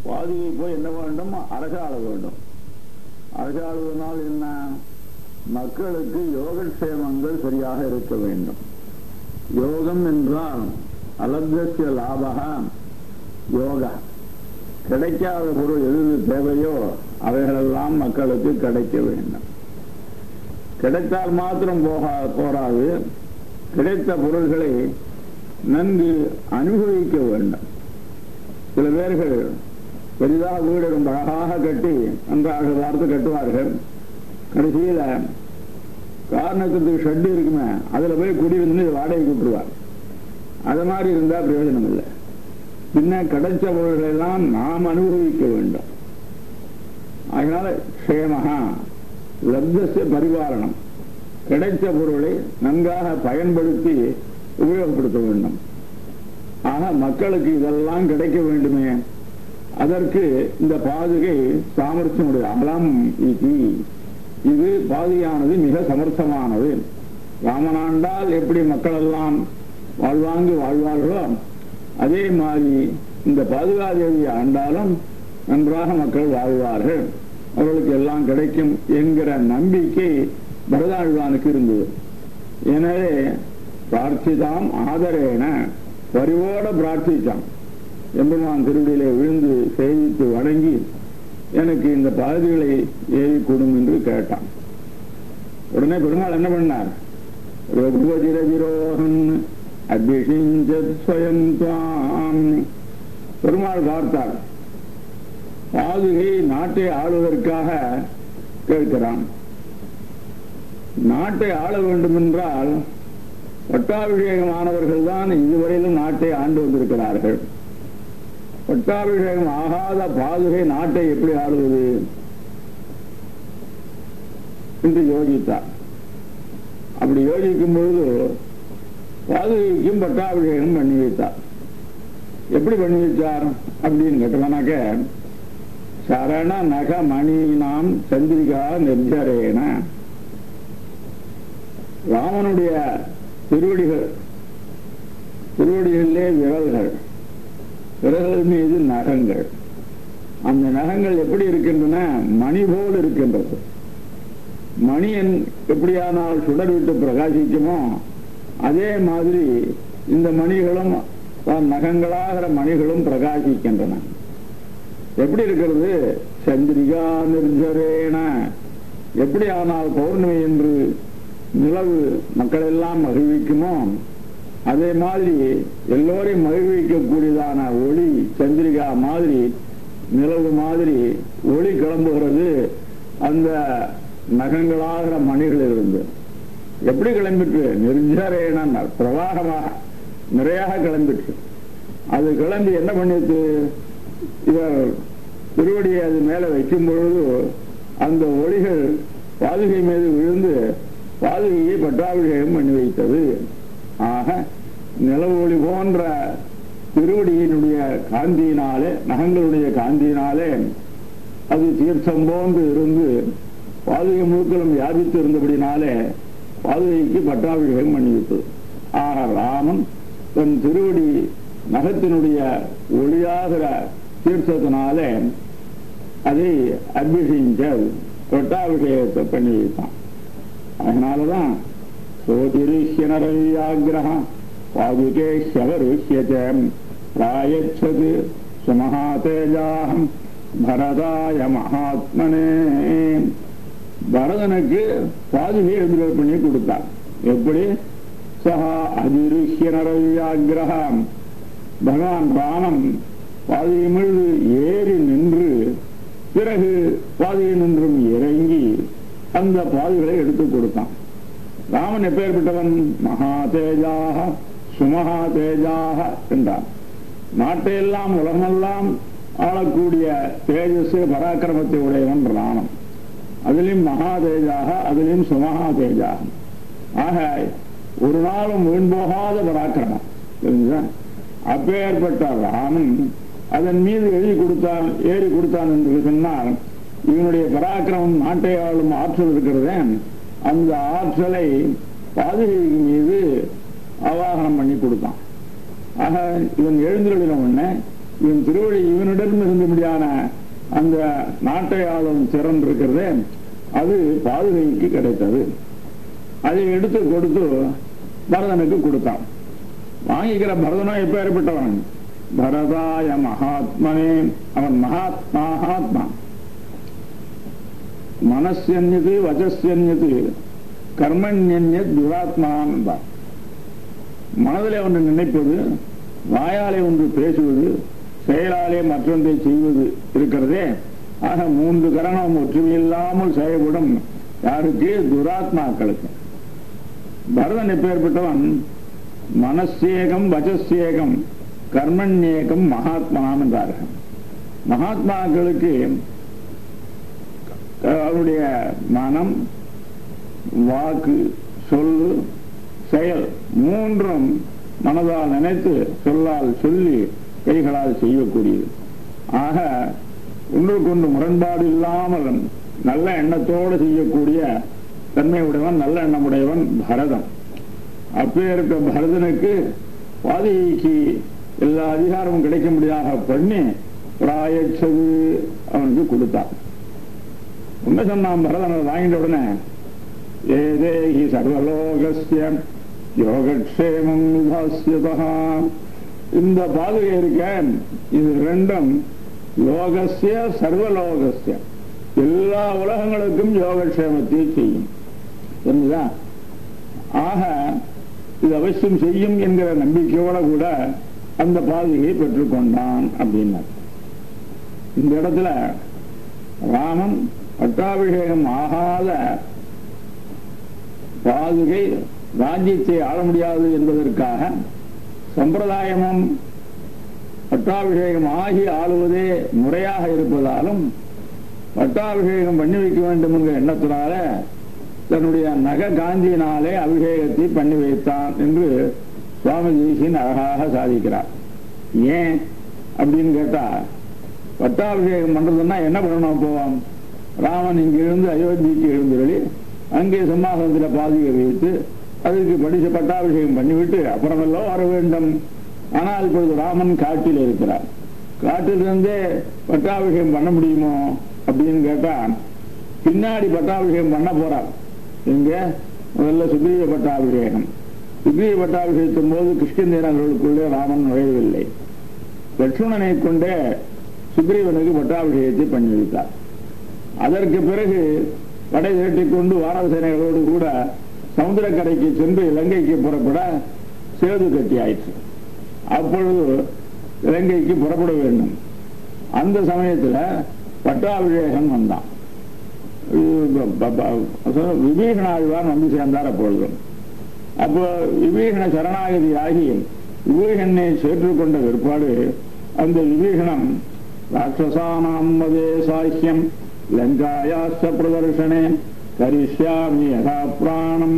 பாதுகை போய் என்ன வேண்டும் அரசாள வேண்டும் அரசாளுவதனால் என்ன மக்களுக்கு யோகக்ஷேமங்கள் சரியாக இருக்க வேண்டும் யோகம் என்றால் அலப்தசிய லாபகா யோகா கிடைக்காத பொருள் எது தேவையோ அவைகளெல்லாம் மக்களுக்கு கிடைக்க வேண்டும் கிடைத்தால் மாத்திரம் போக போராது கிடைத்த பொருள்களை நன்கு அனுபவிக்க வேண்டும் சில பேர்கள் பெரிதாக வீடு ரொம்ப அழகாக கட்டி நன்றாக பார்த்து கட்டுவார்கள் கடைசியில காரணத்துக்கு ஷெட்டு இருக்குமே அதுல போய் குடியிருந்து வாடகை விட்டுருவார் அது மாதிரி இருந்தா பிரயோஜனம் இல்லை பின்ன கிடைச்ச பொருள்களை எல்லாம் நாம் அனுபவிக்க வேண்டும் அதனால க்ஷேமகா லப்தசிய பரிபாலனம் கிடைத்த பொருளை நன்றாக பயன்படுத்தி உபயோகப்படுத்த வேண்டும் ஆக மக்களுக்கு இதெல்லாம் கிடைக்க வேண்டுமே அதற்கு இந்த பாதுகை சாமர்த்தியமுடைய அலம் இது இது பாதுகையானது மிக சமர்த்தமானது ராமனாண்டால் எப்படி மக்கள் எல்லாம் வாழ்வாங்கு வாழ்வார்களோ அதே மாதிரி இந்த பாதுகாதேவி ஆண்டாலும் நன்றாக மக்கள் வாழ்வார்கள் அவர்களுக்கு எல்லாம் கிடைக்கும் என்கிற நம்பிக்கை பரதாழ்வானுக்கு இருந்தது எனவே பிரார்த்திதாம் ஆதரேன பரிவோட பிரார்த்தித்தான் எம்பெருமான் திருவிடியிலே விழுந்து செய்தித்து வணங்கி எனக்கு இந்த பகுதிகளை ஏறி கொடும் என்று கேட்டான் உடனே பெருமாள் என்ன பண்ணார் ரகுபதிரவிரோகன் அபிஷிஞ்சத் ஸ்வயம் துவாம் பெருமாள் பார்த்தார் பாதுகை நாட்டை ஆளுவதற்காக கேட்கிறான் நாட்டை ஆள வேண்டும் என்றால் பட்டாபிஷேகமானவர்கள் தான் இதுவரையிலும் நாட்டை ஆண்டு வந்திருக்கிறார்கள் பட்டாபிஷேகம் ஆகாத பாதுகை நாட்டை எப்படி ஆளுவது என்று யோசித்தார் அப்படி யோசிக்கும் பொழுது பாதுகைக்கும் பட்டாபிஷேகம் பண்ணி வைத்தார் எப்படி பண்ணி வச்சார் அப்படின்னு கேட்டோம்னாக்க சரண நக மணி நாம் சந்திரிகா நிர்ஜரேன ராமனுடைய திருவடிகள் திருவடிகளிலே விரல்கள் விரல்கள் மீது நகங்கள் அந்த நகங்கள் எப்படி இருக்கின்றன மணி போல் இருக்கின்றது மணியன் எப்படியானால் சுடர் விட்டு பிரகாசிக்குமோ அதே மாதிரி இந்த மணிகளும் நகங்களாகிற மணிகளும் பிரகாசிக்கின்றன எப்படி இருக்கிறது சந்திரிகா நிர்ஜரேன எப்படி ஆனால் பௌர்ணமி என்று நிலவு மக்கள் எல்லாம் மகிழ்விக்குமோ அதே மாதிரி எல்லோரையும் மகிழ்விக்கக்கூடியதான ஒளி சந்திரிகா மாதிரி நிலவு மாதிரி ஒளி கிளம்புகிறது அந்த நகங்களாகிற மணிகள் இருந்து எப்படி கிளம்பிட்டு நிர்ஜரேன பிரவாகமாக நிறையாக கிளம்பிட்டு அது கிளம்பி என்ன பண்ணிட்டு இவர் திருவடியை அது மேல வைக்கும் பொழுது அந்த ஒளிகள் பாதுகை மீது விழுந்து பாதுகையை பட்டாபிஷேகம் பண்ணி வைத்தது ஆக நிலவு ஒளி போன்ற திருவடியினுடைய காந்தியினாலே நகங்களுடைய காந்தியினாலே அது தீர்த்தம் போன்று இருந்து பாதுகை முழுக்களும் வியாபித்து இருந்தபடினாலே பாதுகைக்கு பட்டாபிஷேகம் பண்ணி வைத்தது ஆக ராமன் தன் திருவடி நகத்தினுடைய ஒளியாகிற தீர்த்தத்தினாலே அதை அபிஷேகிச்ச பட்டாபிஷேகத்தை பண்ணி வைத்தான் அதனாலதான் சோதிருஷ்யனரவியாகிரகம் பாதுகே ஷவருஷ்யச்சம் பிராயச்சது சுமகாதேஜாகம் பரதாய மகாத்மனே பரதனுக்கு பாதுகை விடுதலை பண்ணி கொடுத்தான் எப்படி சகா அதிருஷ்யனரவியாகிரகம் பகவான் ராமன் பாதையை மீது ஏறி நின்று பிறகு பாதையை நின்றும் இறங்கி அந்த பாதைகளை எடுத்துக் கொடுத்தான் ராமன் எப்பேற்பட்டவன் மகா தேஜாக சுமகா தேஜாக என்றான் நாட்டையெல்லாம் உலகமெல்லாம் ஆளக்கூடிய தேஜஸ் பராக்கிரமத்தை உடையவன் ராமன் அதிலும் மகா தேஜாக அதிலும் சுமகா தேஜாக ஆக ஒரு நாளும் வீண் போகாத பராக்கிரமம் தெரிஞ்சா அப்பேற்பட்ட ராமன் அதன் மீது எழுதி கொடுத்தான் ஏறி கொடுத்தான் என்று சொன்னால் இவனுடைய பராக்கிரமம் நாட்டை ஆளும் ஆற்றல் இருக்கிறதே அந்த ஆற்றலை பாதுகை மீது ஆவாகனம் பண்ணி கொடுத்தான் ஆக இவன் எழுந்துள்ள உடனே இவன் திருவடி இவனிடம் இருந்தபடியான அந்த நாட்டை ஆளும் திறன் இருக்கிறதே அது பாதுகைக்கு கிடைத்தது அதை எடுத்து கொடுத்து பரதனுக்கு கொடுத்தான் வாங்கிக்கிற பரதனோ எப்ப ஏற்பட்டவன் பரதாய மகாத்மனே அவன் மகாத் மகாத்மா மனசியன்யது வஜஸ்யன்யது கர்மண்யன்யத் துராத்மான் என்பார் மனதிலே ஒன்று நினைப்பது வாயாலே ஒன்று பேசுவது செயலாலே மற்றொன்றை செய்வது இருக்கிறதே ஆக மூன்று கரணம் ஒற்றுமையில்லாமல் செயல்படும் யாருக்கு துராத்மாக்களுக்கு பரதன் எப்பேற்பட்டவன் மனசேகம் வஜசேகம் கர்மண்யேகம் மகாத்மான் என்றார்கள் மகாத்மாக்களுக்கு அவருடைய மனம் வாக்கு சொல்லு செயல் மூன்றும் மனதால் நினைத்து சொல்லால் சொல்லி கைகளால் செய்யக்கூடியது ஆக ஒன்றுக்கொன்று முரண்பாடு இல்லாமல் நல்ல எண்ணத்தோடு செய்யக்கூடிய தன்மையுடையவன் நல்ல எண்ணமுடையவன் பரதன் அப்பேற்பட்ட பரதனுக்கு பாதிக்கு எல்லா அதிகாரமும் கிடைக்கும்படியாக பண்ணி பிராயச்சது அவனுக்கு கொடுத்தான் உண்மை சொன்னான் பரதன் அதை வாங்கிட்ட உடனே ஏதேகி சர்வலோகஸ்ய யோகக்ஷேமம் விபாசியதா இந்த பாதுகை இருக்க இது ரெண்டும் லோகசிய சர்வலோகசிய எல்லா உலகங்களுக்கும் யோகக்ஷேமத்தை செய்யும் புரிஞ்சுதா ஆக இது அவசியம் செய்யும் என்கிற நம்பிக்கையோட கூட அந்த பாதுகையை பெற்றுக்கொண்டான் அப்படின்னார் இந்த இடத்துல ராமன் பட்டாபிஷேகம் ஆகாத பாதுகை ராஜ்யத்தை ஆள முடியாது என்பதற்காக சம்பிரதாயமும் பட்டாபிஷேகம் ஆகி ஆளுவதே முறையாக இருப்பதாலும் பட்டாபிஷேகம் பண்ணி வைக்க வேண்டும் என்கிற எண்ணத்தினால தன்னுடைய நக காந்தியினாலே அபிஷேகத்தை பண்ணி வைத்தான் என்று சுவாமி ஜெய்சின் அழகாக சாதிக்கிறார் ஏன் அப்படின்னு கேட்டா பட்டாபிஷேகம் பண்றதுன்னா என்ன பண்ணணும் போவோம் ராமன் இங்கிருந்து அயோத்திக்கு எழுந்துருளி அங்கே சிம்மாசனத்தில் பாதிகை வைத்து அதுக்கு படிச்ச பட்டாபிஷேகம் பண்ணிவிட்டு அப்புறமெல்லாம் வர வேண்டும் ஆனால் இப்பொழுது ராமன் காட்டில் இருக்கிறார் காட்டிலிருந்தே பட்டாபிஷேகம் பண்ண முடியுமோ அப்படின்னு கேட்டா பின்னாடி பட்டாபிஷேகம் பண்ண போறார் இங்க முதல்ல சுக்ரீவ பட்டாபிஷேகம் சுக்ரீவ பட்டாபிஷேகத்தின் போது கிருஷ்ணந்தேனர்களுக்குள்ளே ராமன் நுழையவில்லை லட்சுமணனை கொண்டே சுக்ரீவனுக்கு பட்டாபிஷேகத்தை பண்ணி வைத்தார் அதற்கு பிறகு படை திரட்டிக் கொண்டு வானர சேனைகளோடு கூட சமுத்திரக்கரைக்கு சென்று இலங்கைக்கு புறப்பட சேது கட்டி ஆயிற்று அப்பொழுது இலங்கைக்கு புறப்பட வேண்டும் அந்த சமயத்துல பட்டாபிஷேகம் வந்தான் விபீஷணாழ்வான் வந்து சேர்ந்தார் அப்பொழுதும் அப்போ விபீஷண சரணாகதி ஆகி விபீஷனை சேற்றுக்கொண்ட பிற்பாடு அந்த விபீஷணம் ராட்சசானாம் மதே சாஹ்யம் லங்காயாச பிரதர்ஷனே கரிஷ்யாமி யதா பிராணம்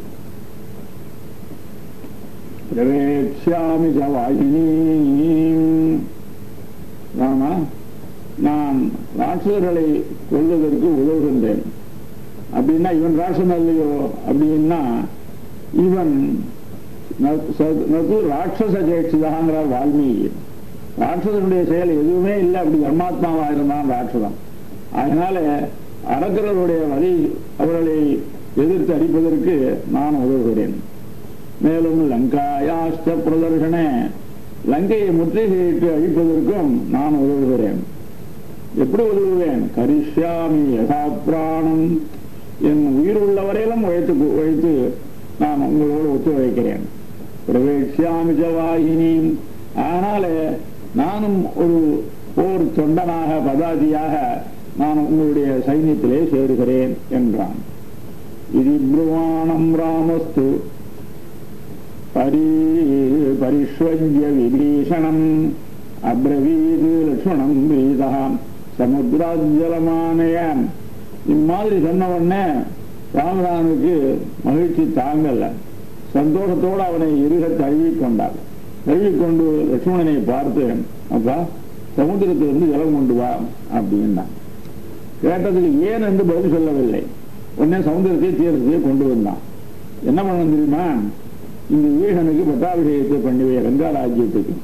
பிரவேட்சியாமி ச வாயினீம் ராமா நான் ராட்சசர்களை கொள்வதற்கு உதவுகின்றேன் அப்படின்னா இவன் ராட்சசன் இல்லையோ அப்படின்னா இவன் நது ராட்சச ஜெயிச்சுதாங்கிறார் வால்மீகி ராட்சசனுடைய செயல் எதுவுமே இல்லை அப்படி தர்மாத்மாவா இருந்தான் ராட்சதன் அதனால அரக்கர்களுடைய வழி அவர்களை எதிர்த்து அடிப்பதற்கு நான் உதவுகிறேன் மேலும் லங்காயாஷ்ட பிரதர்ஷன லங்கையை முற்றுகையிட்டு அழிப்பதற்கும் நான் உதவுகிறேன் எப்படி உதவுவேன் கரிஷ்யாமி யதா பிராணம் என் உயிர் உள்ள வரையிலும் உழைத்து உழைத்து நான் உங்களோடு ஒத்துழைக்கிறேன் பிரவேட்சியாமி ஜவாகினி ஆனால நானும் ஒரு போர் தொண்டனாக பதாதியாக நான் உங்களுடைய சைன்யத்திலே சேருகிறேன் என்றான் இது பிரவாணம் ராமஸ்து பரி பரிஷ்வஜ்ய விபீஷணம் அப்ரவீது லட்சுமணம் பிரீதா சமுத்திராஜலமானயன் இம்மாதிரி சொன்ன உடனே ராமரானுக்கு மகிழ்ச்சி தாங்கல சந்தோஷத்தோடு அவனை இருக தழுவிக் கொண்டார் தழுவிக்கொண்டு லட்சுமணனை பார்த்து அப்பா சமுத்திரத்திலிருந்து ஜலம் கொண்டு வா அப்படின்னா கேட்டதுக்கு ஏன் என்று பதில் சொல்லவில்லை உடனே சமுத்திரத்தை தீர்த்தத்தை கொண்டு வந்தான் என்ன பண்ண தெரியுமா இந்த வீகனுக்கு பட்டாபிஷேகத்தை பண்ணி வை ரங்கா ராஜ்யத்துக்கு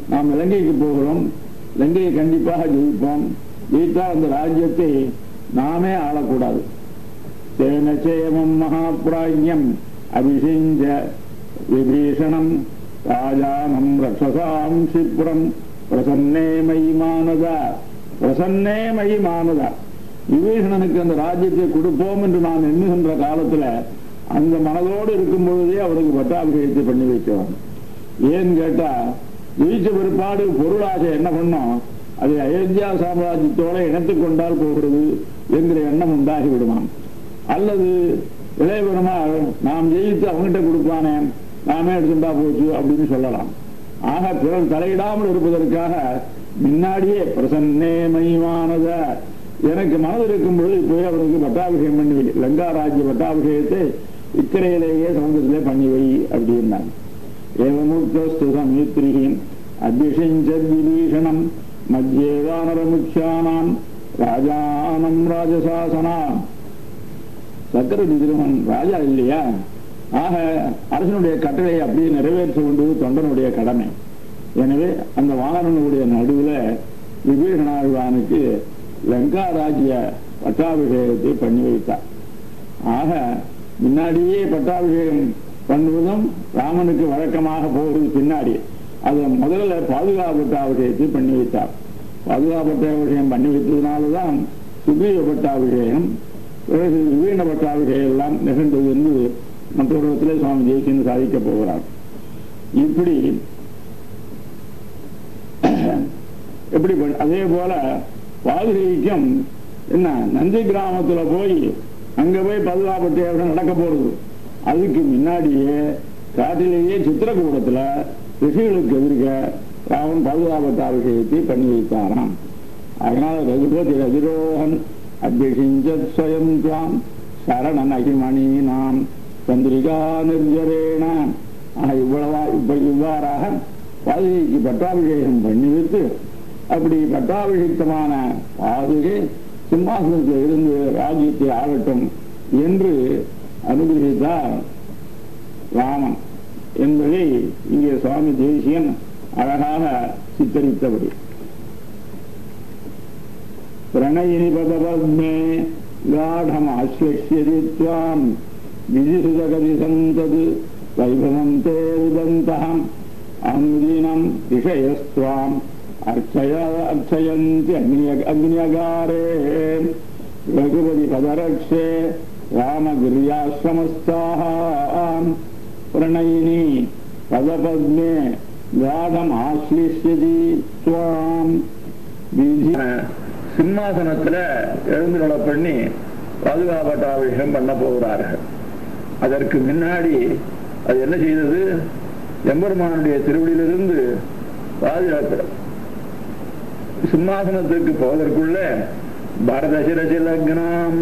நாம் இலங்கைக்கு போகிறோம் இலங்கையை கண்டிப்பாக ஜெயிப்போம் ஜெயித்தால் அந்த ராஜ்யத்தை நாமே ஆளக்கூடாது தேன சேமம் மகாபிராஜ்யம் அபிஷிஞ்ச விபீஷணம் ராஜானம் ரக்ஷசாம் சிப்ரம் பிரசன்னே மயி மானதா பிரசன்னே மயி மானதா விபீஷணனுக்கு அந்த ராஜ்யத்தை கொடுப்போம் என்று நான் எண்ணுகின்ற காலத்துல அந்த மனதோடு இருக்கும் பொழுதே அவருக்கு பட்டாபிஷேகத்தை பண்ணி வைக்கிறோம் ஏன்னு கேட்டா ஜெயிச்ச பிற்பாடு பொருளாசை என்ன பண்ணோம் அதை அயோத்தியா சாம்ராஜ்யத்தோட இணைத்துக் கொண்டால் போகிறது என்கிற எண்ணம் உண்டாகி விடுமாம் அல்லது இளையபெருமாள் நாம் ஜெயித்து அவங்ககிட்ட கொடுப்பானே நாமே எடுத்துட்டா போச்சு அப்படின்னு சொல்லலாம் ஆக பிறர் தலையிடாமல் இருப்பதற்காக முன்னாடியே பிரசன்னே மைமானத எனக்கு மனதில் இருக்கும் பொழுது போய் அவருக்கு பட்டாபிஷேகம் பண்ணி வை லங்கா ராஜ்ய பட்டாபிஷேகத்தை இக்கரையிலேயே சமுதிரத்திலே பண்ணி வை அப்படின்னாங்க ஏவமுக்தஸ்து சமித்ரிஹீம் அபிஷிஞ்சத் விபீஷணம் மத்தியே வானரமுக்கியானாம் ராஜானம் ராஜசாசனாம் சக்கரவர்த்தி திருமன் ராஜா இல்லையா ஆக அரசனுடைய கட்டளையை அப்படியே நிறைவேற்ற வேண்டியது தொண்டனுடைய கடமை எனவே அந்த வானரனுடைய நடுவில் விபீஷணாழ்வானுக்கு லங்கா ராஜ்ய பட்டாபிஷேகத்தை பண்ணி வைத்தார் ஆக முன்னாடியே பட்டாபிஷேகம் பண்ணுவதும் ராமனுக்கு வழக்கமாக போகிறது பின்னாடி அது முதல்ல பாதுகாப்பு பட்டாபிஷேகத்தை பண்ணி வைத்தார் பாதுகாப்பு பட்டாபிஷேகம் பண்ணி வைத்ததுனாலதான் சுக்ரீவ பட்டாபிஷேகம் பிறகு விவீன பட்டாபிஷேகம் எல்லாம் நிகழ்ந்தது என்று மற்றொருவத்திலே சுவாமி ஜெயசிங் சாதிக்க போகிறார் இப்படி எப்படி பண்ண- அதே போல பாதுகைக்கும் என்ன நந்தி கிராமத்துல போய் அங்க போய் பதுவாப்பட்டியோட நடக்க போறது அதுக்கு முன்னாடியே காட்டிலேயே சித்திரக்கூடத்துல ரிஷிகளுக்கு எதிர்க்க ராமன் பதுவாபட்டாபிஷேகத்தை பண்ணி வைத்தாராம் அதனால ரகுபதி ரதிரோகன் அபிஷிஞ்சத் ஸ்வயம் துவாம் சரணன் அகிமணி நாம் சந்திரிகா நிர்ஜரேன ஆக இவ்வளவா இப்ப இவ்வாறாக பாதுகைக்கு பட்டாபிஷேகம் பண்ணி வைத்து அப்படி பட்டாபிஷிக்தமான பாதுகை சிம்மாசனத்தில் இருந்து ராஜ்யத்தை ஆகட்டும் என்று அனுகிரகித்தார் ராமன் என்பதை இங்கே சுவாமி தேசியன் அழகாக சித்தரித்தபடி பிரணயினி பதபத்மே காடம் ஆஸ்வசியதி துவாம் விதிசுதகதி சந்தது வைபவம் தே உதந்தகம் அங்குதினம் விஷயஸ்துவாம் அர்ச்சய அர்ச்சயந்தி அக்னிய அக்னியகாரே ரகுபதி பதரக்ஷே ராமகிரியாசிரமஸ்தாம் பிரணயினி பதபத்மே காடம் ஆஸ்லிஷ்யதி துவாம் விதி சிம்மாசனத்துல எழுந்துள்ள பண்ணி பாதுகாப்பட்டாபிஷேகம் பண்ண போகிறார்கள் அதற்கு முன்னாடி அது என்ன செய்தது எம்பெருமானுடைய திருவடியிலிருந்து பாதுகாக்கிற சிம்மாசனத்துக்கு போவதற்குள்ள பரத சிரசி லக்னம்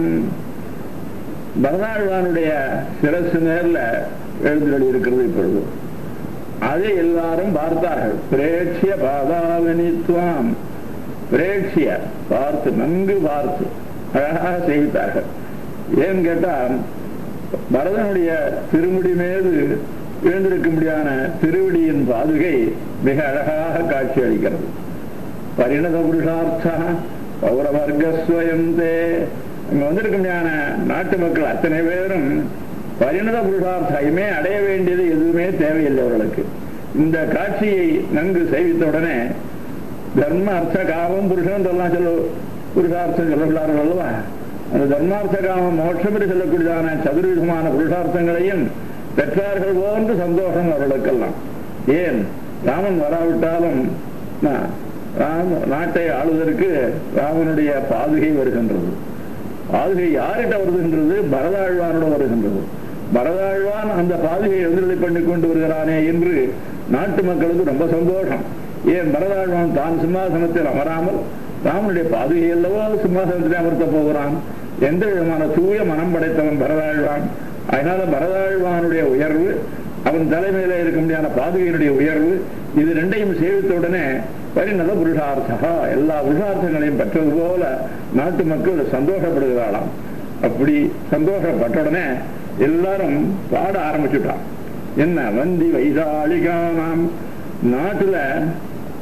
பரதாழ்வானுடைய சிரசு நேர்ல எழுந்துள்ளி இருக்கிறது இப்பொழுது அதை எல்லாரும் பார்த்தார்கள் பிரேட்சிய பாதாவனித்துவம் பிரேட்சிய பார்த்து நன்கு பார்த்து அழகாக செய்தார்கள் ஏன்னு கேட்டா பரதனுடைய திருமுடி மீது எழுந்திருக்கும்படியான திருவடியின் பாதுகை மிக அழகாக காட்சி அளிக்கிறது பரிணத புருஷார்த்தா பௌரவர்கஸ்வயந்தே அங்க வந்திருக்கும்படியான நாட்டு மக்கள் அத்தனை பேரும் பரிணத புருஷார்த்தமே அடைய வேண்டியது எதுவுமே தேவையில்லை அவர்களுக்கு இந்த காட்சியை நன்கு சேவித்த உடனே தர்ம அர்த்த காமம் புருஷன் சொல்லலாம் சொல்ல புருஷார்த்தம் சொல்லப்படார்கள் அல்லவா அந்த தர்மார்த்த காமம் மோட்சம் என்று சொல்லக்கூடியதான சதுர்விதமான புருஷார்த்தங்களையும் பெற்றார்கள் போன்று சந்தோஷம் அவர்களுக்கெல்லாம் ஏன் ராமன் வராவிட்டாலும் நா- ராம நாட்டை ஆளுவதற்கு ராமனுடைய பாதுகை வருகின்றது பாதுகை யார்கிட்ட வருகின்றது பரதாழ்வானோட வருகின்றது பரதாழ்வான் அந்த பாதுகை எதிரொலி பண்ணி கொண்டு வருகிறானே என்று நாட்டு மக்களுக்கு ரொம்ப சந்தோஷம் ஏன் பரதாழ்வான் தான் சிம்மாசனத்தில் அமராமல் ராமனுடைய பாதுகை அல்லவோ சிம்மாசனத்தில் அமர்த்த போகிறான் எந்த விதமான தூய மனம் படைத்தவன் பரதாழ்வான் அதனால பரதாழ்வானுடைய உயர்வு அவன் தலைமையில இருக்க முடியாத பாதுகையினுடைய உயர்வு இது ரெண்டையும் சேவித்த உடனே பரிணத புருஷார்த்தா எல்லா புருஷார்த்தங்களையும் பெற்றது போல நாட்டு மக்கள் சந்தோஷப்படுகிறாளாம் அப்படி சந்தோஷப்பட்ட உடனே எல்லாரும் பாட ஆரம்பிச்சுட்டான் என்ன வந்தி வைசாலிகானாம் நாட்டுல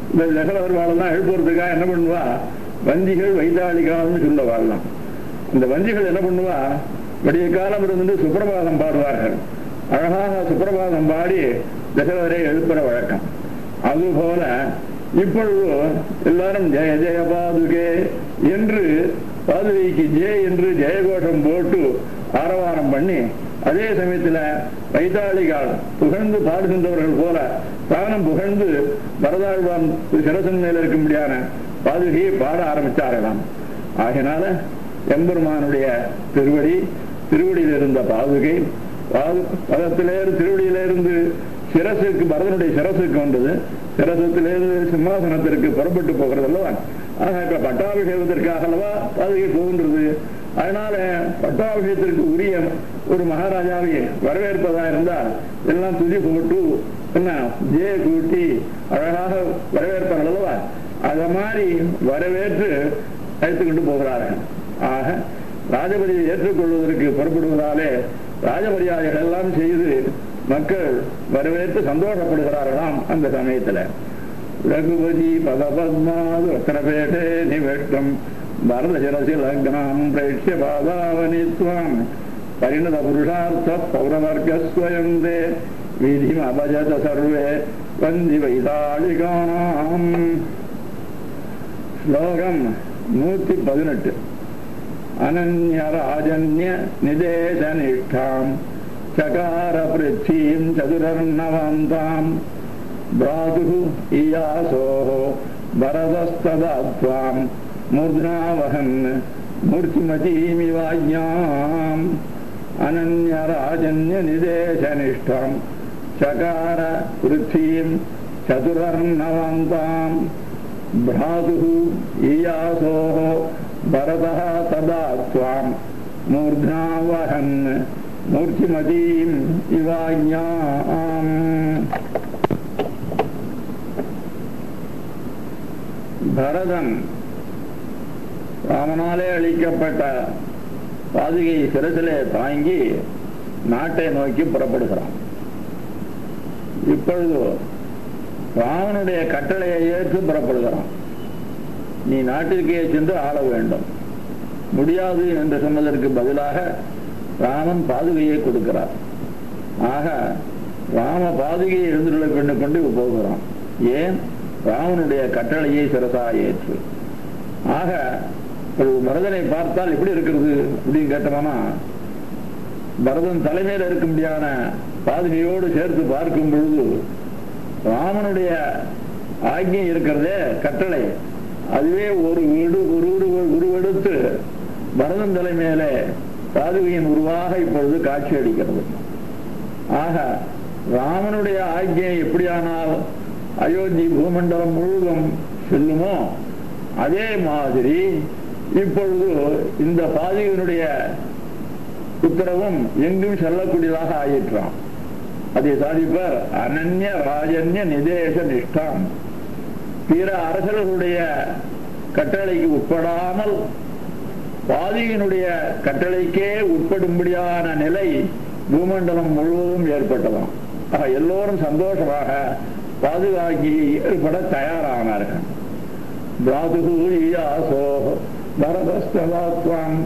இந்த தசரதர் வாழலாம் எழுப்புறதுக்காக என்ன பண்ணுவா வஞ்சிகள் வைத்தாளிகால்னு சொல்ல வாழலாம் இந்த வஞ்சிகள் என்ன பண்ணுவா விடிய காலம் இருந்து சுப்பிரபாதம் பாடுவார்கள் அழகாக சுப்பிரபாதம் பாடி தசரதரை எழுப்புற வழக்கம் அதுபோல இப்பொழுது எல்லாரும் ஜெய ஜெய பாதுகே என்று பாதுகைக்கு ஜெய என்று ஜெயகோஷம் போட்டு ஆரவாரம் பண்ணி அதே சமயத்துல வைத்தாளிகால் புகழ்ந்து பாடுகின்றவர்கள் போல தானும் புகழ்ந்து வரதாழ்வான் சிரசன் மேல இருக்கும்படியான பாதுகையை பாட ஆரம்பித்தாரலாம் ஆகினால எம்பெருமானுடைய திருவடி திருவடியில் இருந்த பாதுகை பாது பதத்திலேருந்து திருவடியிலிருந்து சிரசுக்கு பரதனுடைய சிரசுக்கு வந்தது சிரசத்திலிருந்து சிம்மாசனத்திற்கு புறப்பட்டு போகிறது அல்லவா ஆக இப்ப பட்டாபிஷேகத்திற்காக அல்லவா பாதுகை போகின்றது அதனால பட்டாபிஷேகத்திற்கு உரிய ஒரு மகாராஜாவை வரவேற்பதா இருந்தால் எல்லாம் துதி போட்டு என்ன ஜெய கூட்டி அழகாக வரவேற்பார்கள் அல்லவா அத மாதிரி வரவேற்று அழைத்துக்கொண்டு போகிறார்கள் ஆக ராஜபதியை ஏற்றுக்கொள்வதற்கு புறப்படுவதாலே ராஜமரியாதைகள் எல்லாம் செய்து மக்கள் வரவேற்று சந்தோஷப்படுகிறார்களாம் அந்த சமயத்துல ரகுபதி பதபத்மாது ரத்னபேட்டே நிவேஷ்டம் பரத சிரசி லக்னம் பிரேட்சிய பாதாவனித்வாம் பரிணத புருஷார்த்த பௌரவர்க்கஸ்வயந்தே விதிம் அபஜத சர்வே வந்தி வைதாளிகானாம் ஸ்லோகம் நூத்தி பதினெட்டு அனன்யராஜன்ய நிதேசனிஷ்டாம் சகார பிருத்தீம் சதுரர்ணவாந்தாம் भ्रातुः इयासोः भरतस्तदा त्वाम् मूर्ध्नावहन् मूर्तिमतीमिवाज्ञाम् अनन्यराजन्यनिदेशनिष्ठाम् चकार पृथ्वीम् चतुरर्णवान्ताम् भ्रातुः इयासोः भरतः तदा त्वाम् मूर्ध्नावहन् मूर्तिमतीम् इवाज्ञाम् பரதன் ராமனாலே அளிக்கப்பட்ட பாதுகையை சிரசிலே தாங்கி நாட்டை நோக்கி புறப்படுகிறான் இப்பொழுது ராமனுடைய கட்டளையை ஏற்று புறப்படுகிறான் நீ நாட்டிற்கே சென்று ஆள வேண்டும் முடியாது என்று சொன்னதற்கு பதிலாக ராமன் பாதுகையை கொடுக்கிறார் ஆக ராம பாதுகையை எழுந்துள்ள கொண்டு கொண்டு போகிறான் ஏன் ராமனுடைய கட்டளையை சிரசா ஏற்று ஆக ஒரு பரதனை பார்த்தால் எப்படி இருக்கிறது அப்படின்னு கேட்டோம்னா பரதன் தலைமையில் இருக்கும்படியான பாதுகையோடு சேர்த்து பார்க்கும் பொழுது ராமனுடைய ஆக்ஞை இருக்கிறதே கட்டளை அதுவே ஒரு வீடு ஒரு வீடு உருவெடுத்து பரதன் தலைமையில பாதுகையின் உருவாக இப்பொழுது காட்சி அளிக்கிறது ஆக ராமனுடைய ஆக்ஞை எப்படியானால் அயோத்தி பூமண்டலம் முழுவதும் செல்லுமோ அதே மாதிரி இப்பொழுது இந்த பாதியினுடைய உத்தரவும் எங்கும் செல்லக்கூடியதாக ஆயிற்றான் அதை சாதிப்பார் அனன்ய ராஜன்ய நிதேச நிஷ்டாம் பிற அரசர்களுடைய கட்டளைக்கு உட்படாமல் பாதியினுடைய கட்டளைக்கே உட்படும்படியான நிலை பூமண்டலம் முழுவதும் ஏற்பட்டதாம் ஆக எல்லோரும் சந்தோஷமாக பாதுகாக்கி ஏற்பட தயாரானார்கள் பிராதுகூயாசோ பரதஸ்தவாத்வான்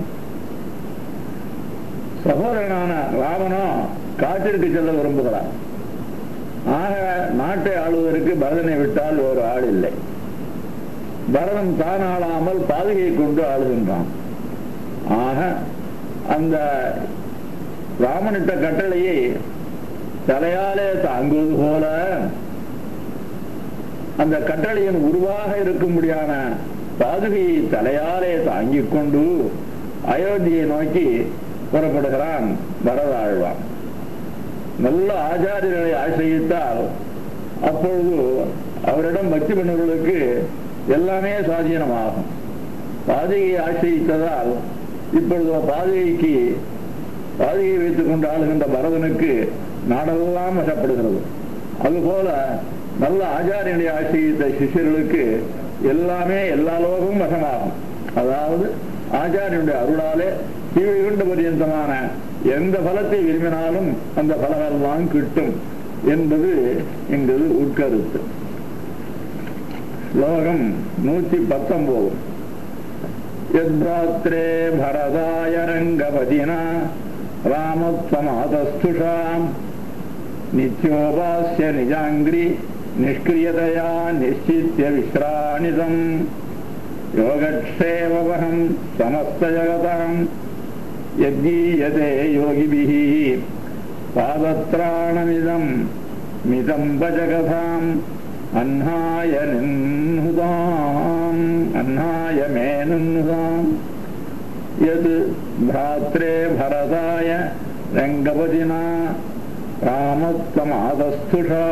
சகோதரனான ராமனோ காட்டிற்கு செல்ல விரும்புகிறார் ஆக நாட்டை ஆளுவதற்கு பரதனை விட்டால் ஒரு ஆள் இல்லை பரதன் தான் ஆளாமல் பாதுகையை கொண்டு ஆளுகின்றான் ஆக அந்த ராமனிட்ட கட்டளையை தலையாலே தாங்குவது போல அந்த கட்டளையின் உருவாக இருக்கும்படியான பாதுகையை தலையாலே தாங்கிக் கொண்டு அயோத்தியை நோக்கி புறப்படுகிறான் பரதாழ்வான் நல்ல ஆச்சாரியர்களை ஆசிரியித்தால் அப்பொழுது அவரிடம் பக்தி பண்ணவர்களுக்கு எல்லாமே சாதீனமாகும் பாதிகையை ஆசிரியித்ததால் இப்பொழுது பாதிகைக்கு பாதிகையை வைத்துக் கொண்டு ஆளுகின்ற பரதனுக்கு நாடெல்லாம் வசப்படுகிறது அதுபோல நல்ல ஆச்சாரியனை ஆசிரியித்த சிஷ்யர்களுக்கு எல்லாமே எல்லா லோகமும் வசமாகும் அதாவது ஆச்சாரியனுடைய அருளாலே கீழ்கண்ட பரியந்தமான எந்த பலத்தை விரும்பினாலும் அந்த பலமெல்லாம் கிட்டும் என்பது எங்களது உட்கருத்து ஸ்லோகம் நூத்தி பத்தொன்பது यद्रात्रे भरदाय रङ्गपतिना रामत्वमातस्थुषाम् नित्योपास्य निजाङ्ग्रि निष्क्रियतया निश्चित्य विश्राणितम् योगक्षेमवहम् समस्तजगताम् यद्गीयते योगिभिः पादत्राणमिदम् मिदम् भजकथाम् अह्नाय निन्नुताम् अह्नाय मे निन्नुताम् यद् भ्रात्रे भरताय रङ्गपतिना रामत्वमादस्थुषा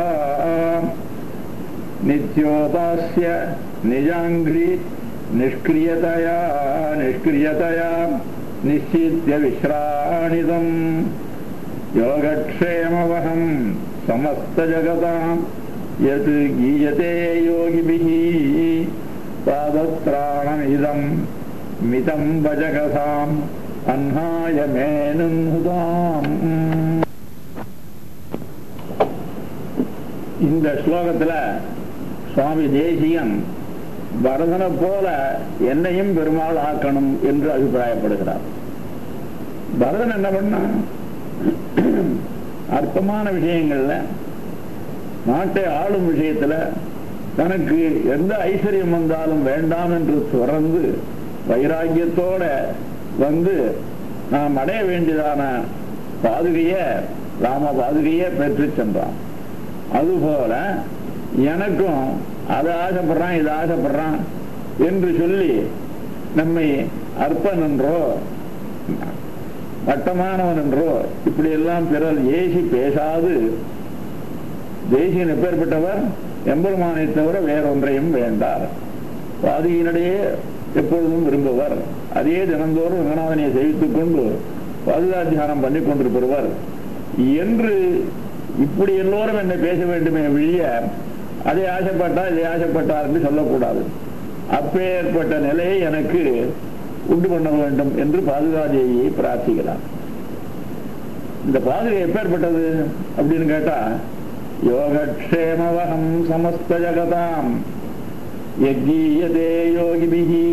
नित्योपास्य निजाङ्घ्रि निष्क्रियतया निष्क्रियतया निश्चित्य विश्राणितम् योगक्षेमवहम् समस्तजगताम् यत् गीयते योगिभिः पादत्राणमिदम् मितम् भजकथाम् अह्नाय मेनुताम् இந்த ஸ்லோகத்துல சுவாமி தேசியன் பரதனை போல என்னையும் பெருமாள் ஆக்கணும் என்று அபிப்பிராயப்படுகிறார் பரதன் என்ன பண்ணான் அற்பமான விஷயங்கள்ல நாட்டை ஆளும் விஷயத்துல தனக்கு எந்த ஐஸ்வர்யம் வந்தாலும் வேண்டாம் என்று துறந்து வைராக்கியத்தோட வந்து நாம் அடைய வேண்டியதான பாதுகைய ராம பாதுகைய பெற்று சென்றான் அதுபோல எனக்கும் அதை ஆசைப்படுறான் இதை ஆசைப்படுறான் என்று சொல்லி நம்மை அற்பன் என்றோ வட்டமானவன் என்றோ இப்படி எல்லாம் பிறர் ஏசி பேசாது தேசியன் எப்பேற்பட்டவர் எம்பெருமானை தவிர வேறொன்றையும் வேண்டார் பாதியினிடையே எப்பொழுதும் விரும்புவர் அதே தினந்தோறும் ரங்கநாதனை சேவித்துக் கொண்டு பாதுகாத்தியானம் பண்ணி கொண்டிருப்பவர் என்று இப்படி எல்லோரும் என்னை பேச வேண்டுமே வெளிய அதை ஆசைப்பட்டார் இதை ஆசைப்பட்டார் என்று சொல்லக்கூடாது அப்பேற்பட்ட நிலையை எனக்கு உண்டு பண்ண வேண்டும் என்று பாதுகாதேவியை பிரார்த்திக்கிறார் இந்த பாதுகை எப்பேற்பட்டது அப்படின்னு கேட்டா யோகக்ஷேமவகம் சமஸ்த ஜகதாம் யஜ்ஜீயதே யோகிபிகி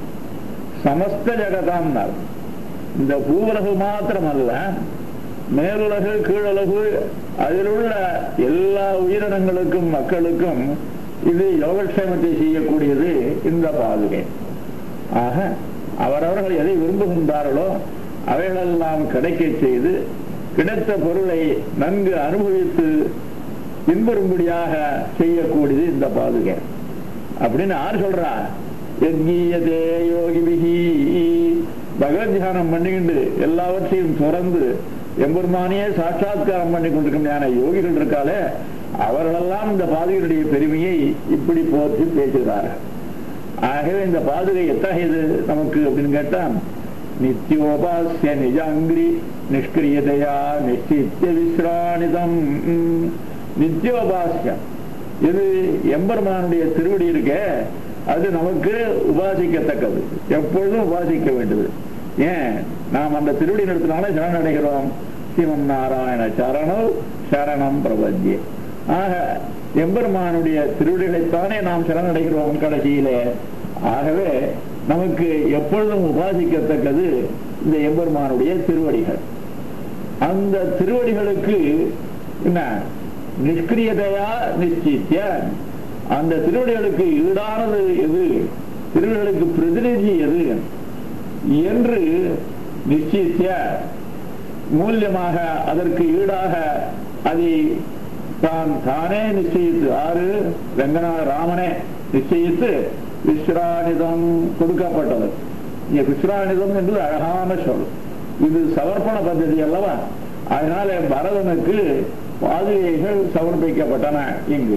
சமஸ்த ஜகதாம் இந்த பூவுலகு மாத்திரமல்ல மேலுலகு கீழுலகு அதில் உள்ள எல்லா உயிரினங்களுக்கும் மக்களுக்கும் இது யோகக்ஷேமத்தை செய்யக்கூடியது இந்த பாதுகை ஆக அவரவர்கள் எதை விரும்புகின்றார்களோ அவைகளெல்லாம் கிடைக்க செய்து கிடைத்த பொருளை நன்கு அனுபவித்து பின்பறும்படியாக செய்யக்கூடியது இந்த பாதுகை அப்படின்னு யார் சொல்றா எத்கீயதே யோகிபிகி பகவத் தியானம் பண்ணிக்கிண்டு எல்லாவற்றையும் துறந்து எம்பெருமானியே சாட்சாத்காரம் பண்ணி கொண்டிருக்கின்ற யோகிகள் இருக்காலே அவர்களெல்லாம் இந்த பாதுகையுடைய பெருமையை இப்படி போற்றி பேசுகிறார்கள் ஆகவே இந்த பாதுகை எத்தகையது நமக்கு அப்படின்னு கேட்டா நித்தியோபாசிய நிஜாங்கிரி நிஷ்கிரியதையா நிச்சித்திய விஸ்ராணிதம் நித்தியோபாசியம் இது எம்பெருமானுடைய திருவடி இருக்க அது நமக்கு உபாசிக்கத்தக்கது எப்பொழுதும் உபாசிக்க வேண்டியது ஏன் நாம் அந்த திருவடி நிறுத்தினால சரணடைகிறோம் சிவன் நாராயண சரணம் சரணம் பிரபத்தியே ஆக எம்பெருமானுடைய திருவிடிகளைத்தானே நாம் சரணடைகிறோம் கடைசியிலே ஆகவே நமக்கு எப்பொழுதும் உபாசிக்கத்தக்கது இந்த எம்பெருமானுடைய திருவடிகள் அந்த திருவடிகளுக்கு என்ன நிஷ்கிரியதையா நிச்சயித்திய அந்த திருவடிகளுக்கு ஈடானது எது திருவடிகளுக்கு பிரதிநிதி எது என்று நிச்சயித்திய மூலியமாக அதற்கு ஈடாக அதை தான் தானே நிச்சயித்து ஆறு ரங்கநாத ராமனே நிச்சயித்து விஸ்ராணிதம் கொடுக்கப்பட்டது இங்க விஸ்ராணிதம் என்று அழகான சொல் இது சமர்ப்பண பద్ధதி அல்லவா அதனால பரதனுக்கு பாதுகைகள் சமர்ப்பிக்கப்பட்டன இங்கு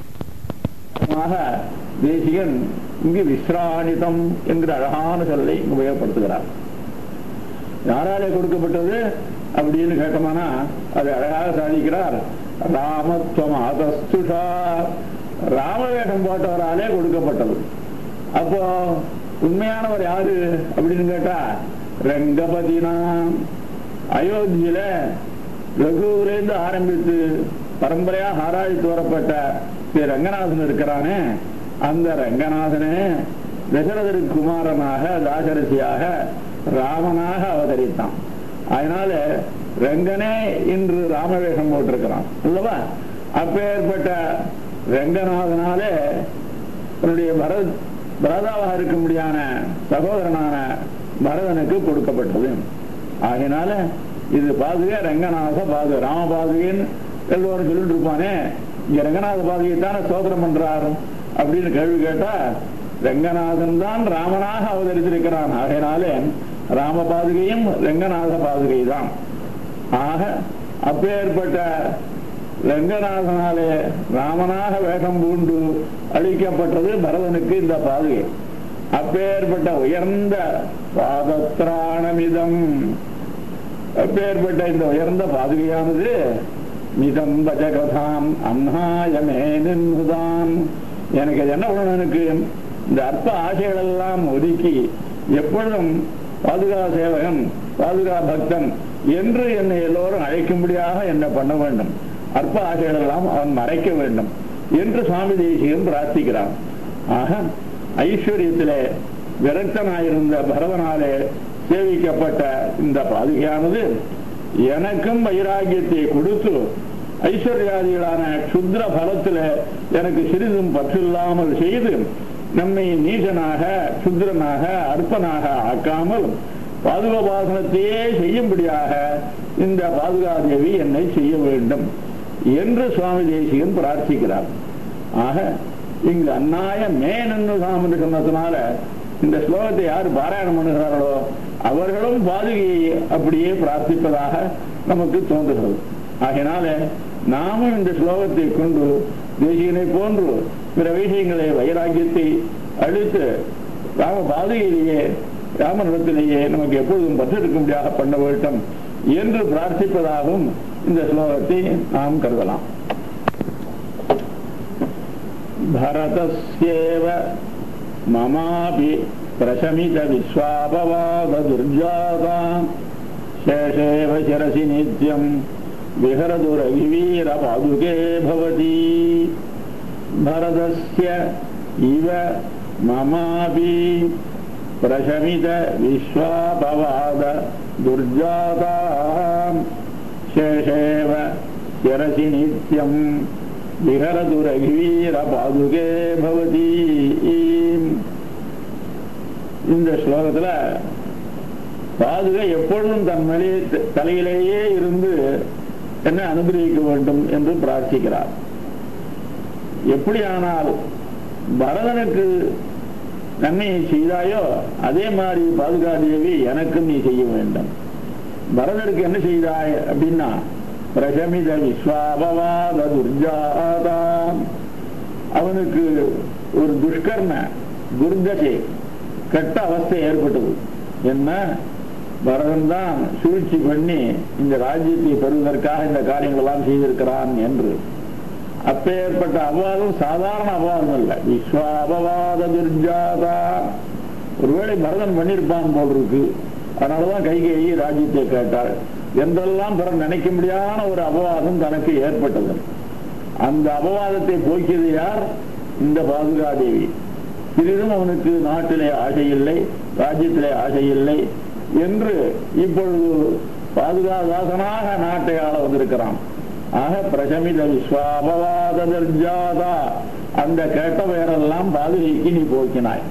தேசிகன் இங்கு விஸ்ராணிதம் என்கிற அழகான சொல்லை உபயோகப்படுத்துகிறார் யாராலே கொடுக்கப்பட்டது அப்படின்னு கேட்டோம்னா அது அழகாக சாதிக்கிறார் ராமத்துவம் அதஸ்துஷா ராமவேஷம் போட்டவராலே கொடுக்கப்பட்டது அப்போ உண்மையானவர் யாரு அப்படின்னு கேட்டா ரங்கபதினா அயோத்தியில ரகுவிலேருந்து ஆரம்பித்து பரம்பரையாக ஆராய்ச்சி வரப்பட்ட ஸ்ரீ ரங்கநாதன் இருக்கிறானே அந்த ரங்கநாதனே தசரதருக்கு குமாரனாக தாசரசியாக ராமனாக அவதரித்தான் அதனால ரங்கனே இன்று ராமவேஷம் போட்டிருக்கிறான் அல்லவா அப்பேற்பட்ட ரங்கநாதனாலே தன்னுடைய பரத் பரதாவாக இருக்க முடியான சகோதரனான பரதனுக்கு கொடுக்கப்பட்டது ஆகையினால இது பாதுகை ரங்கநாத பாதுகை ராம பாதுகைன்னு எல்லோரும் சொல்லிட்டு இருப்பானே இங்க ரங்கநாத பாதுகை தானே சோதனம் பண்றாரு அப்படின்னு கேள்வி கேட்டா ரங்கநாதன் தான் ராமனாக அவதரித்திருக்கிறான் ஆகையினாலே ராம பாதுகையும் ரங்கநாத பாதுகை தான் ஆக அப்பேற்பட்ட ரங்கநாதனாலே ராமனாக வேஷம் பூண்டு அளிக்கப்பட்டது பரதனுக்கு இந்த பாதுகை அப்பேற்பட்ட உயர்ந்த பாதத்ராணமிதம் அப்பேற்பட்ட இந்த உயர்ந்த பாதுகையானது மிதம் பஜகதாம் அன்னாயமே நின்றுதான் எனக்கு அது என்ன பண்ணணும் எனக்கு இந்த அற்ப ஆசைகள் எல்லாம் ஒதுக்கி எப்பொழுதும் பாதுகா சேவகன் பாதுகா பக்தன் என்று என்னை எல்லோரும் அழைக்கும்படியாக என்ன பண்ண வேண்டும் அற்ப ஆசைகள் எல்லாம் அவன் மறைக்க வேண்டும் என்று சுவாமி தேசிகன் பிரார்த்திக்கிறான் ஆக ஐஸ்வர்யத்திலே விரக்தனாயிருந்த பரதனாலே சேவிக்கப்பட்ட இந்த பாதுகையானது எனக்கும் வைராகியத்தை கொடுத்து ஐஸ்வர்யாதிகளான சுத்ர பலத்துல எனக்கு சிறிதும் பற்றில்லாமல் செய்து நம்மை நீசனாக சுத்ரனாக அற்பனாக ஆக்காமல் பாதுகாபாசனத்தையே செய்யும்படியாக இந்த பாதுகாதேவி என்னை செய்ய வேண்டும் என்று சுவாமி தேசிகன் பிரார்த்திக்கிறார் ஆக இங்கு அந்நாய மேனன்னு சாமி என்று சொன்னதுனால இந்த ஸ்லோகத்தை யார் பாராயணம் பண்ணுகிறார்களோ அவர்களும் பாதுகையை அப்படியே பிரார்த்திப்பதாக நமக்கு தோன்றுகிறது ஆகையினால நாமும் இந்த ஸ்லோகத்தை கொண்டு தேசியனை போன்று பிற விஷயங்களை வைராக்கியத்தை அழித்து ராம பாதுகையிலேயே ராமனிடத்திலேயே நமக்கு எப்பொழுதும் பற்றெடுக்கும்படியாக பண்ண வேண்டும் என்று பிரார்த்திப்பதாகவும் இந்த ஸ்லோகத்தை நாம் கருதலாம் भरतस्येव ममापि प्रशमित विश्वापवादुर्जाता शेषेव शिरसि नित्यम् विहरतु रविवीरपादुके भवति भरतस्य इव ममापि प्रशमित विश्वापवाद दुर्जाता शेषेव शिरसि नित्यम् விஹரது ரகுவீர பாதுகே பவதி இந்த ஸ்லோகத்துல பாதுகை எப்பொழுதும் தன் மேலே தலையிலேயே இருந்து என்ன அனுகிரகிக்க வேண்டும் என்று பிரார்த்திக்கிறார் எப்படியானால் பரதனுக்கு நன்மையை செய்தாயோ அதே மாதிரி பாதுகாதேவி எனக்கும் நீ செய்ய வேண்டும் பரதனுக்கு என்ன செய்தாய் அப்படின்னா பிரசமித விஸ்வாபவாத துர்ஜாதா அவனுக்கு ஒரு துஷ்கர்ம துர்தசை கெட்ட அவஸ்தை ஏற்பட்டது என்ன பரதன் தான் சூழ்ச்சி பண்ணி இந்த ராஜ்யத்தை பெறுவதற்காக இந்த காரியங்கள் எல்லாம் செய்திருக்கிறான் என்று அப்பேற்பட்ட அபவாதம் சாதாரண அபவாதம் அல்ல விஸ்வாபவாத துர்ஜாதா ஒருவேளை பரதன் பண்ணியிருப்பான் போல் இருக்கு அதனாலதான் கைகேயி ராஜ்யத்தை கேட்டாள் என்றெல்லாம் பிற நினைக்க முடியாத ஒரு அபவாதம் தனக்கு ஏற்பட்டது அந்த அபவாதத்தை போக்கியது யார் இந்த பாதுகாதேவி சிறிதும் அவனுக்கு நாட்டிலே ஆசை இல்லை ராஜ்யத்திலே ஆசை இல்லை என்று இப்பொழுது பாதுகாதாசனாக நாட்டை ஆள வந்திருக்கிறான் ஆக பிரசமித விஸ்வாபவாத நிர்ஜாதா அந்த கேட்ட பெயரெல்லாம் பாதுகைக்கு நீ போக்கினாய்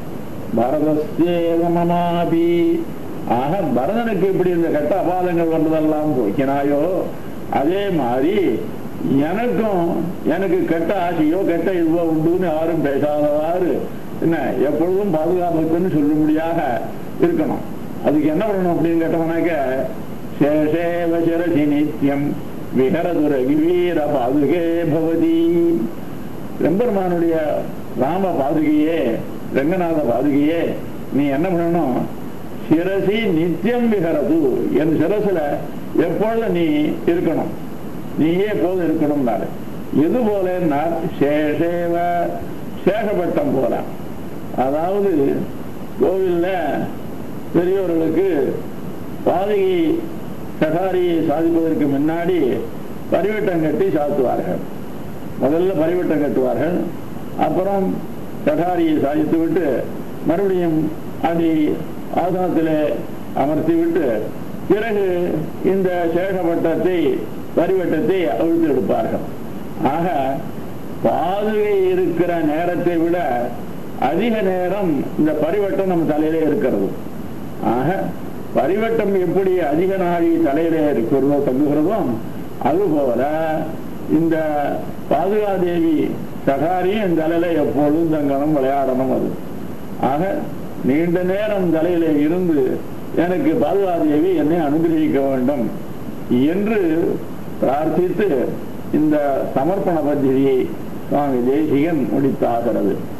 பரதஸ்தேவமமாபி ஆக பரதனுக்கு இப்படி இந்த கெட்ட அபாதங்கள் வந்ததெல்லாம் போக்கினாயோ அதே மாதிரி எனக்கும் எனக்கு கெட்ட ஆசையோ கெட்ட இதுவோ உண்டுன்னு யாரும் பேசாதவாறு என்ன எப்பொழுதும் பாதுகாப்புன்னு சொல்லும்படியாக இருக்கணும் அதுக்கு என்ன பண்ணணும் அப்படின்னு கேட்டோம்னாக்க சேஷேவ சிரசி நித்தியம் விஹரதுர வீர பாதுகே பவதி ரெம்பெருமானுடைய ராம பாதுகையே ரங்கநாத பாதுகையே நீ என்ன பண்ணணும் சிரசி நித்தியம் விகரது என் சிரசுல எப்பொழுது நீ இருக்கணும் நீயே போதும் இருக்கணும்னாரு எது போலன்னா சேஷேவ சேகப்பட்டம் போல அதாவது கோவில்ல பெரியவர்களுக்கு பாதகி சகாரியை சாதிப்பதற்கு முன்னாடி பரிவட்டம் கட்டி சாத்துவார்கள் முதல்ல பரிவட்டம் கட்டுவார்கள் அப்புறம் கடாரியை சாதித்து விட்டு மறுபடியும் அதை ஆசனத்திலே அமர்த்தி விட்டு பிறகு இந்த சேஷவட்டத்தை பரிவட்டத்தை அவிழ்த்து எடுப்பார்கள் ஆக பாதுகை இருக்கிற நேரத்தை விட அதிக நேரம் இந்த பரிவட்டம் நம்ம தலையிலே இருக்கிறது ஆக பரிவட்டம் எப்படி அதிக நாழி தலையிலே இருக்கிறதோ தங்குகிறதோ அதுபோல இந்த பாதுகாதேவி சகாரியும் இந்த தலையில எப்பொழுதும் தங்கணும் விளையாடணும் அது ஆக நீண்ட நேரம் தலையில இருந்து எனக்கு பாதுகாதேவி என்னை அனுகிரகிக்க வேண்டும் என்று பிரார்த்தித்து இந்த சமர்ப்பண பத்திரிகை சுவாமி தேசிகன் முடித்தாகிறது